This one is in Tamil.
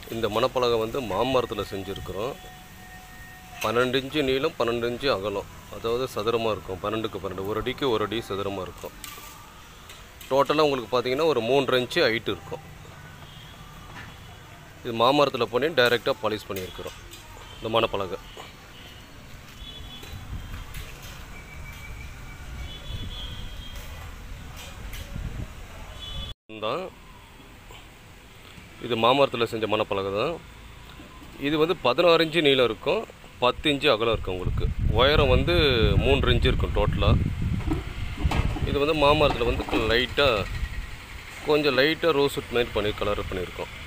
இந்த மணப்பலகை வந்து மாமரத்தில் செஞ்சுருக்குறோம் பன்னெண்டு இன்ச்சு நீளம் பன்னெண்டு இன்ச்சு அகலம் அதாவது சதுரமாக இருக்கும் பன்னெண்டுக்கு பன்னெண்டு ஒரு அடிக்கு ஒரு அடி சதுரமாக இருக்கும் டோட்டலாக உங்களுக்கு பார்த்தீங்கன்னா ஒரு மூன்றரை இன்ச்சு ஹைட் இருக்கும் இது மாமரத்தில் பண்ணி டைரெக்டாக பாலிஷ் பண்ணியிருக்கிறோம் இந்த மணப்பலகை தான் இது மாமரத்தில் செஞ்ச மணப்பலகை தான் இது வந்து பதினாறு இன்ச்சு நீளம் இருக்கும் பத்து இன்ச்சு அகலம் இருக்கும் உங்களுக்கு உயரம் வந்து மூன்று இன்ச்சு இருக்கும் டோட்டலாக இது வந்து மாமரத்தில் வந்து லைட்டாக கொஞ்சம் லைட்டாக ரோஸ் மாதிரி பண்ணி கலர் பண்ணியிருக்கோம்